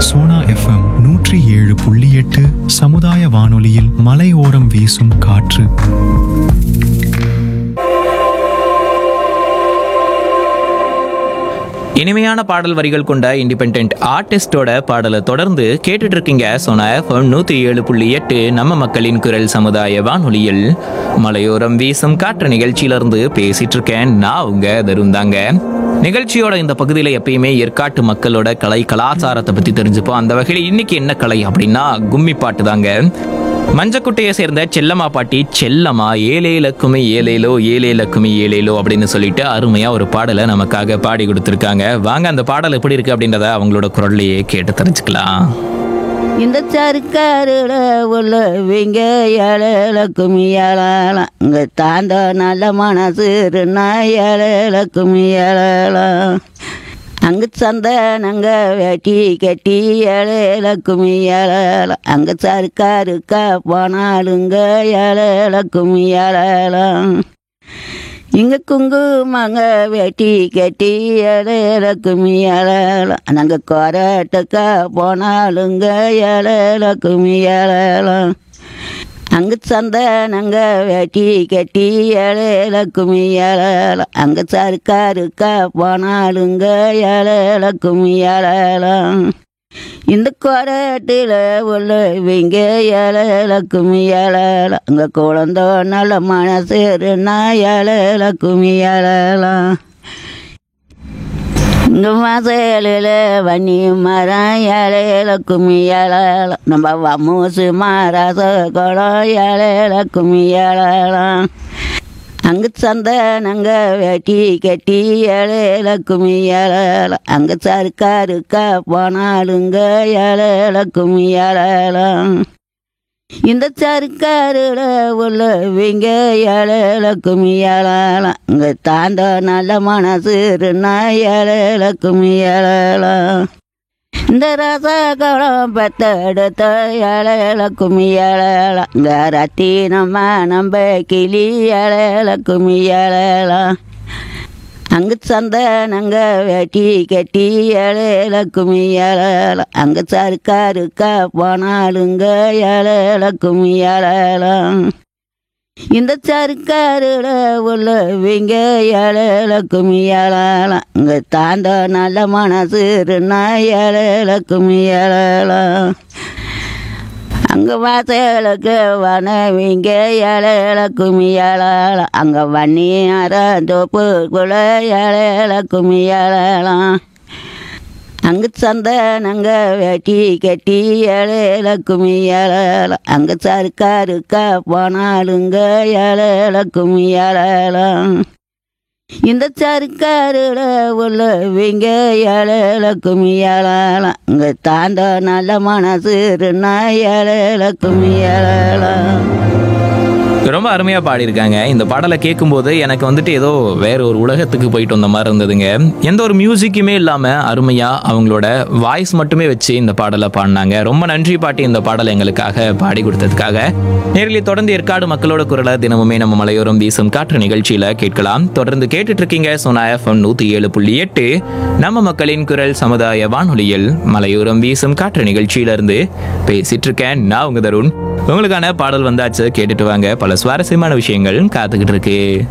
Sona FM நூற்றி ஏழு புள்ளி எட்டு சமுதாய வானொலியில் மலையோரம் வீசும் காற்று இனிமையான பாடல் வரிகள் கொண்ட இண்டிபெண்ட் ஆர்டிஸ்டோட பாடலை தொடர்ந்து கேட்டுட்டு இருக்கீங்க சோனா எஃப்எம் நூத்தி ஏழு புள்ளி எட்டு நம்ம மக்களின் குரல் சமுதாய வானொலியில் மலையோரம் வீசும் காற்று நிகழ்ச்சியிலிருந்து பேசிட்டு இருக்கேன் நான் உங்க தருண் தாங்க நிகழ்ச்சியோட இந்த பகுதியில் எப்பயுமே ஏற்காட்டு மக்களோட கலை கலாச்சாரத்தை பத்தி தெரிஞ்சுப்போம் அந்த வகையில் இன்னைக்கு என்ன கலை அப்படின்னா கும்மி பாட்டு தாங்க மஞ்சக்குட்டையை சேர்ந்த செல்லம்மா பாட்டி செல்லம்மா ஏலே லக்குமி ஏலேலோ ஏலே லக்குமி ஏலேலோ அப்படின்னு சொல்லிட்டு அருமையா ஒரு பாடலை நமக்காக பாடி கொடுத்துருக்காங்க வாங்க அந்த பாடல் எப்படி இருக்கு அப்படின்றத அவங்களோட குரல்லையே கேட்டு தெரிஞ்சுக்கலாம் இந்த சருக்காருல உள்ளவங்க ஏழலக்கும் ஏழலாம் இங்க தாண்ட நல்ல மனசு ஏழலக்கும் ஏழலாம் அங்கு சந்தனங்க வெட்டி கட்டி ஏழலக்கும் ஏழலாம் அங்க சருக்காருக்கா போனாலுங்க ஏழலக்கும் ஏழலாம் இங்க குங்குமங்க வெட்டி கட்டி ஏழலக்கும் ஏழலாம் நாங்கள் கொரட்டுக்கா போனாலுங்க ஏழலக்கும் ஏழலாம் அங்கு சந்தனங்க வெட்டி கட்டி ஏழலக்கும் ஏழலாம் அங்க சர்க்காருக்கா போனாலுங்க ஏழலக்கும் ஏழலாம் இந்த கொரட்டில் உள்ளவங்க ஏழலக்கும் ஏழலாம் அங்கே குழந்த நல்ல மனசுனா ஏழலக்கும் ஏழலாம் இந்த மாசலில் வன்னி மரம் ஏழலக்கும் ஏழலாம் நம்ம வமூசு மாராச குளம் ஏழலக்கும் ஏழலாம் அங்கு சந்தனங்க வெட்டி கட்டி ஏழலக்கும் ஏழலாம் அங்கே சர்க்காருக்கா போனாலுங்க ஏழலக்கும் ஏழலாம் இந்த சர்க்காருல உள்ளவங்க ஏழலக்கும் ஏழலாம் இங்கே தாண்ட நல்ல மனசு ஏழலக்கும் ஏழலாம் இந்த ரசகுளம் பெத்தெடுத்த ஏழலக்கும் ஏழலாம் இந்த ரத்தினம்மா நம்ப கிளி ஏழலக்கும் ஏழலாம் அங்கு சந்தனங்க வெட்டி கட்டி ஏழலக்கும் ஏழலாம் அங்கு சர்க்காருக்கா போனாலுங்க ஏழலக்கும் ஏழலாம் இந்த சர்க்காருல உள்ளவங்க ஏழலக்கும் ஏழலாம் இங்கே தாண்ட நல்ல மனசு ஏழலக்கும் ஏழலாம் அங்கே வாசலுக்கு வனவிங்க ஏழலக்கும் ஏழலாம் அங்கே வன்னி தோப்புக்குள்ள ஏழலக்கும் ஏழலாம் அங்கு சந்தனங்க வெட்டி கட்டி ஏழலக்கும் ஏழலாம் அங்கே சர்க்காருக்கா போனாலுங்க ஏழலக்கும் ஏழலாம் இந்த சர்க்காருல உள்ளவங்க ஏழலக்கும் ஏழலாம் இங்கே தாண்ட நல்ல மனசு ஏழலக்கும் ஏழலாம் ரொம்ப அருமையா பாடியிருக்காங்க இந்த பாடலை கேட்கும்போது எனக்கு வந்துட்டு ஏதோ வேற ஒரு உலகத்துக்கு போயிட்டு வந்த மாதிரி இருந்ததுங்க எந்த ஒரு மியூசிக்குமே இல்லாம அருமையா அவங்களோட வாய்ஸ் மட்டுமே வச்சு இந்த பாடலை பாடினாங்க ரொம்ப நன்றி பாட்டி இந்த பாடலை எங்களுக்காக பாடி கொடுத்ததுக்காக நேரில் தொடர்ந்து ஏற்காடு மக்களோட குரலை தினமுமே நம்ம மலையோரம் வீசும் காற்று நிகழ்ச்சியில கேட்கலாம் தொடர்ந்து கேட்டுட்டு இருக்கீங்க சோனா எஃப்எம் நூத்தி ஏழு புள்ளி எட்டு நம்ம மக்களின் குரல் சமுதாய வானொலியில் மலையோரம் வீசும் காற்று நிகழ்ச்சியில இருந்து பேசிட்டு இருக்கேன் நான் உங்க தருண் உங்களுக்கான பாடல் வந்தாச்சு கேட்டுட்டு வாங்க பல சுவாரஸ்யமான விஷயங்கள் காத்துக்கிட்டு இருக்கு